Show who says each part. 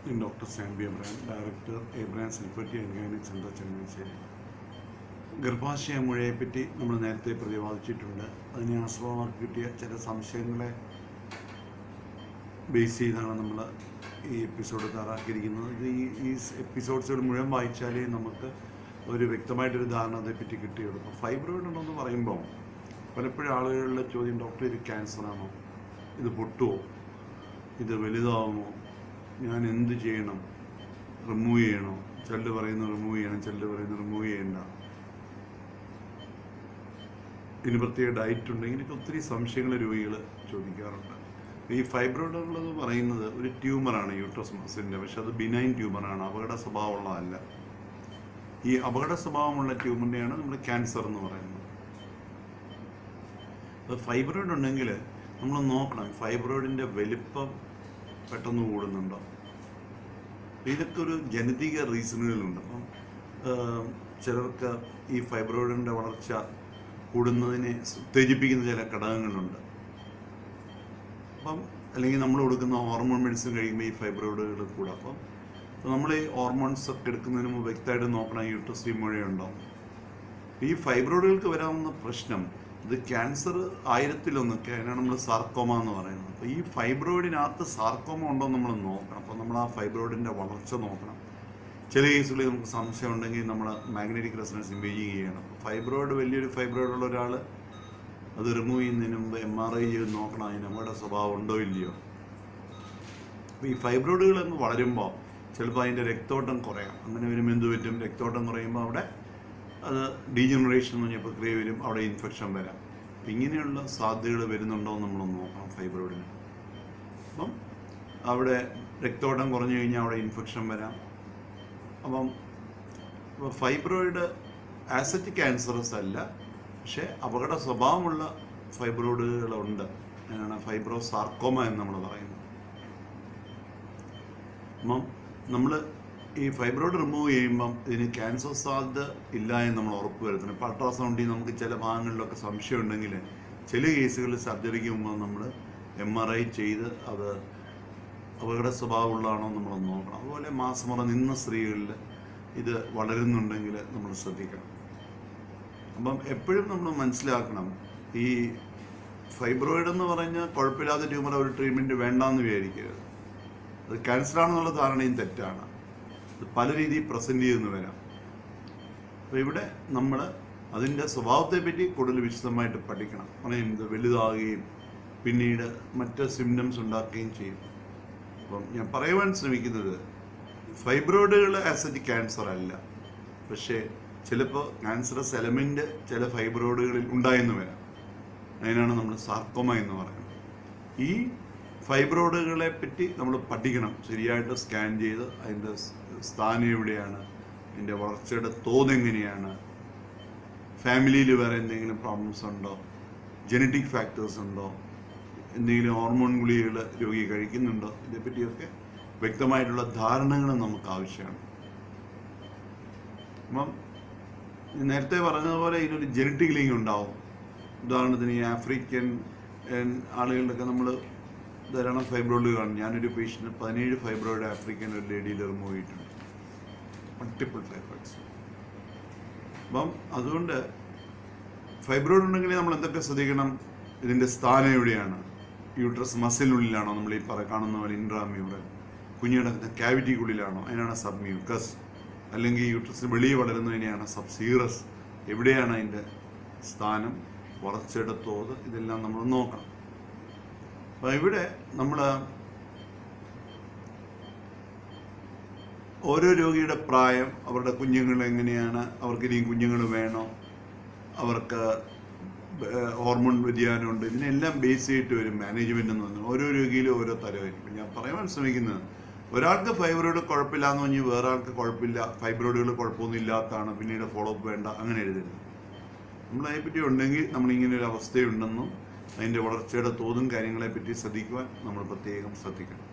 Speaker 1: ഞാൻ doctor Sambi Abraham director Abraham സിൽഫറ്റി and gynaec centre Changanassery ഗർഭാശയ മുഴയെപ്പറ്റി നമ്മൾ നേരത്തെ പ്രതിപാദിച്ചിട്ടുണ്ട് അതിനെ ആസ്പദമാക്കി കിട്ടിയ ചില സംശയങ്ങളെ ബേസ് ചെയ്താണ് നമ്മൾ ഈ എപ്പിസോഡ് തയ്യാറാക്കിയിരിക്കുന്നത് ഇത് ഈ ഈ എപ്പിസോഡ്സുകൾ മുഴുവൻ വായിച്ചാലേ നമുക്ക് ഒരു വ്യക്തമായിട്ടൊരു ധാരണ അതേപ്പറ്റി കിട്ടിയുള്ളൂ അപ്പോൾ ഫൈബ്രോയിഡ് ഉണ്ടെന്ന് പറയുമ്പോൾ പലപ്പോഴും ആളുകളുടെ ചോദ്യം ഡോക്ടർ ഇത് ക്യാൻസറാണോ ഇത് പൊട്ടുമോ ഇത് വലുതാവുമോ ഞാൻ എന്ത് ചെയ്യണം റിമൂവ് ചെയ്യണോ ചിലർ പറയുന്നു റിമൂവ് ചെയ്യണം ചിലർ പറയുന്നു റിമൂവ് ചെയ്യണ്ട ഇതിന് പ്രത്യേക ഡയറ്റ് ഉണ്ട് ഇങ്ങനെയൊക്കെ ഒത്തിരി സംശയങ്ങൾ രോഗികൾ ചോദിക്കാറുണ്ട് ഈ ഫൈബ്രോയിഡുകൾ എന്ന് പറയുന്നത് ഒരു ട്യൂമറാണ് യൂട്രസ് മസിലിൻ്റെ പക്ഷെ അത് ബിനൈൻ ട്യൂമറാണ് അപകട സ്വഭാവമുള്ളതല്ല ഈ അപകട സ്വഭാവമുള്ള ട്യൂമറിനെയാണ് നമ്മൾ ക്യാൻസർ എന്ന് പറയുന്നത് അപ്പോൾ ഫൈബ്രോയിഡ് ഉണ്ടെങ്കിൽ നമ്മൾ നോക്കണം ഫൈബ്രോയിഡിൻ്റെ വലിപ്പം പെട്ടെന്ന് കൂടുന്നുണ്ടോ ഇതൊക്കെ ഒരു ജനതിക റീസണുകളുണ്ട് അപ്പം ആഹ്, ചിലർക്ക് ഈ ഫൈബ്രോയിഡിൻ്റെ വളർച്ച കൂടുന്നതിനെ ഉത്തേജിപ്പിക്കുന്ന ചില ഘടകങ്ങളുണ്ട് അപ്പം അല്ലെങ്കിൽ നമ്മൾ കൊടുക്കുന്ന ഹോർമോൺ മെഡിസിൻ കഴിയുമ്പോൾ ഈ ഫൈബ്രോയിഡുകൾ കൂടാം അപ്പം നമ്മൾ ഈ ഹോർമോൺസ് ഒക്കെ എടുക്കുന്നതിന് മുമ്പ് വ്യക്തമായിട്ട് നോക്കണം യൂട്രസ് മുഴയുണ്ടോ ഈ ഫൈബ്രോയിഡുകൾക്ക് വരാവുന്ന പ്രശ്നം ഇത് ക്യാൻസർ ആയിരത്തിലൊന്നൊക്കെ അതിനാണ് നമ്മൾ സാർക്കോമ എന്ന് പറയുന്നത് അപ്പോൾ ഈ ഫൈബ്രോയിഡിനകത്ത് സാർക്കോമ ഉണ്ടോ എന്ന് നമ്മൾ നോക്കണം അപ്പോൾ നമ്മൾ ആ ഫൈബ്രോയിഡിൻ്റെ വളർച്ച നോക്കണം ചില കേസുകളിൽ നമുക്ക് സംശയം ഉണ്ടെങ്കിൽ നമ്മൾ മാഗ്നറ്റിക് റെസണൻസ് ഇമേജിങ് ചെയ്യണം ഫൈബ്രോയിഡ് വലിയൊരു ഫൈബ്രോയിഡ് ഉള്ള ഒരാൾ അത് റിമൂവ് ചെയ്യുന്നതിന് മുമ്പ് എം ആർ ഐ ചെയ്ത് നോക്കണം അതിന് നമ്മുടെ സ്വഭാവം ഉണ്ടോ ഇല്ലയോ അപ്പോൾ ഈ ഫൈബ്രോയിഡുകൾ എന്ന് വളരുമ്പോൾ ചിലപ്പോൾ അതിൻ്റെ രക്തോട്ടം കുറയാം അങ്ങനെ വരുമ്പോൾ എന്ത് പറ്റും രക്തോട്ടം കുറയുമ്പോൾ അവിടെ അത് ഡീജനറേഷൻ എന്ന് പറഞ്ഞ പ്രക്രിയ വരും അവിടെ ഇൻഫെക്ഷൻ വരാം അപ്പം ഇങ്ങനെയുള്ള സാധ്യതകൾ വരുന്നുണ്ടോ എന്ന് നമ്മൾ നോക്കണം ഫൈബ്രോയിഡിന് അപ്പം അവിടെ രക്തോട്ടം കുറഞ്ഞു കഴിഞ്ഞാൽ അവിടെ ഇൻഫെക്ഷൻ വരാം അപ്പം ഫൈബ്രോയിഡ് ആസറ്റ് ക്യാൻസറസ് അല്ല പക്ഷേ അപകട സ്വഭാവമുള്ള ഫൈബ്രോയിഡുകളുണ്ട് അതിനാണ് ഫൈബ്രോ സാർക്കോമ എന്ന് നമ്മൾ പറയുന്നത് അപ്പം നമ്മൾ ഈ ഫൈബ്രോയിഡ് റിമൂവ് ചെയ്യുമ്പം ഇതിന് ക്യാൻസർ സാധ്യത ഇല്ല എന്ന് നമ്മൾ ഉറപ്പ് വരുത്തണം ഇപ്പോൾ അൾട്രാസൗണ്ടിൽ നമുക്ക് ചില ഭാഗങ്ങളിലൊക്കെ സംശയം ഉണ്ടെങ്കിൽ ചില കേസുകളിൽ സർജറിക്ക് മുമ്പ് നമ്മൾ എം ആർ ഐ ചെയ്ത് അത് അപകട സ്വഭാവമുള്ളതാണോ നമ്മൾ നോക്കണം അതുപോലെ മാസമുറ നിന്ന സ്ത്രീകളിൽ ഇത് വളരുന്നുണ്ടെങ്കിൽ നമ്മൾ ശ്രദ്ധിക്കണം അപ്പം എപ്പോഴും നമ്മൾ മനസ്സിലാക്കണം ഈ ഫൈബ്രോയിഡ് എന്ന് പറഞ്ഞാൽ കുഴപ്പമില്ലാത്ത ട്യൂമർ ഒരു ട്രീറ്റ്മെൻറ്റ് വേണ്ടാന്ന് വിചാരിക്കരുത് അത് ക്യാൻസർ ആണെന്നുള്ള ധാരണയും തെറ്റാണ് ഇത് പല രീതിയിൽ പ്രസൻറ്റ് ചെയ്യുന്നു വരാം അപ്പോൾ ഇവിടെ നമ്മൾ അതിൻ്റെ സ്വഭാവത്തെ പറ്റി കൂടുതൽ വിശദമായിട്ട് പഠിക്കണം പറയുന്നത് വലുതാകുകയും പിന്നീട് മറ്റ് സിംറ്റംസ് ഉണ്ടാക്കുകയും ചെയ്യും അപ്പം ഞാൻ പറയുവാൻ ശ്രമിക്കുന്നത് ഫൈബ്രോയിഡുകൾ ആസറ്റ് ക്യാൻസർ അല്ല പക്ഷേ ചിലപ്പോൾ ക്യാൻസറസ് എലമെൻ്റ് ചില ഫൈബ്രോയിഡുകളിൽ ഉണ്ടായെന്ന് വരാം അതിനാണ് നമ്മൾ സാർക്കോമ എന്ന് പറയുന്നത് ഈ ഫൈബ്രോയിഡുകളെ പറ്റി നമ്മൾ പഠിക്കണം ശരിയായിട്ട് സ്കാൻ ചെയ്ത് അതിൻ്റെ സ് സ്ഥാനം എവിടെയാണ് അതിൻ്റെ വളർച്ചയുടെ തോത് എങ്ങനെയാണ് ഫാമിലിയിൽ വേറെ എന്തെങ്കിലും പ്രോബ്ലംസ് ഉണ്ടോ ജനറ്റിക് ഫാക്ടേഴ്സ് ഉണ്ടോ എന്തെങ്കിലും ഹോർമോൺ ഗുളികകൾ രോഗി കഴിക്കുന്നുണ്ടോ ഇതേപ്പറ്റിയൊക്കെ വ്യക്തമായിട്ടുള്ള ധാരണകൾ നമുക്ക് ആവശ്യമാണ് അപ്പം ഞാൻ നേരത്തെ പറഞ്ഞതുപോലെ ഇതിനൊരു ജനറ്റിക് ലിങ്ക് ഉണ്ടാവും ഉദാഹരണത്തിന് ഈ ആഫ്രിക്കൻ ഏഹ്, ആളുകളിലൊക്കെ നമ്മൾ ധാരാളം ഫൈബ്രോയിഡ് കാണും ഞാനൊരു പേഷ്യൻ്റ് പതിനേഴ് ഫൈബ്രോയിഡ് ആഫ്രിക്കൻ ഒരു ലേഡിയിൽ റിമൂവ് ചെയ്തിട്ടുണ്ട് മൾട്ടിപ്പിൾ ഫൈബ്രോയിഡ്സ് അപ്പം അതുകൊണ്ട് ഫൈബ്രോയിഡ് ഉണ്ടെങ്കിൽ നമ്മൾ എന്തൊക്കെ ശ്രദ്ധിക്കണം ഇതിൻ്റെ സ്ഥാനം എവിടെയാണ് യൂട്രസ് മസിലിനുള്ളിലാണോ നമ്മൾ ഈ പറ കാണുന്ന പോലെ ഇൻട്രാമ്യൂറൽ കുഞ്ഞിടക്കുന്ന ക്യാവിറ്റിക്കുള്ളിലാണോ അതിനാണ് സബ് മ്യൂക്കസ് അല്ലെങ്കിൽ യൂട്രസിന് വെളിയിൽ വളരുന്നതിനെയാണ് സബ് സീറസ് എവിടെയാണ് അതിൻ്റെ സ്ഥാനം വളർച്ചയുടെ തോത് ഇതെല്ലാം നമ്മൾ നോക്കണം അപ്പോൾ ഇവിടെ നമ്മൾ ഓരോ രോഗിയുടെ പ്രായം അവരുടെ കുഞ്ഞുങ്ങൾ എങ്ങനെയാണ് അവർക്ക് ഇനിയും കുഞ്ഞുങ്ങൾ വേണോ അവർക്ക് ഏഹ് ഹോർമോൺ വ്യതിയാനമുണ്ട് ഇതിനെല്ലാം ബേസ് ചെയ്തിട്ട് വരും മാനേജ്മെന്റ് എന്ന് പറഞ്ഞാൽ ഓരോ രോഗിയിലും ഓരോ തരമായിരിക്കും ഞാൻ പറയാൻ ശ്രമിക്കുന്നത് ഒരാൾക്ക് ഫൈബ്രോയിഡ് കുഴപ്പമില്ല എന്ന് പറഞ്ഞ് വേറെ ആൾക്ക് കുഴപ്പമില്ല ഫൈബ്രോയിഡുകൾ കുഴപ്പമൊന്നും ഇല്ലാത്തതാണ് പിന്നീട് ഫോളോ അപ്പ് വേണ്ട അങ്ങനെ എഴുതരുത് നമ്മൾ അതിനെപ്പറ്റി ഉണ്ടെങ്കിൽ നമ്മൾ ഇങ്ങനെ ഒരു അവസ്ഥയുണ്ടെന്നും അതിൻ്റെ വളർച്ചയുടെ തോതും കാര്യങ്ങളെ പറ്റി ശ്രദ്ധിക്കുവാൻ നമ്മൾ പ്രത്യേകം ശ്രദ്ധിക്കണം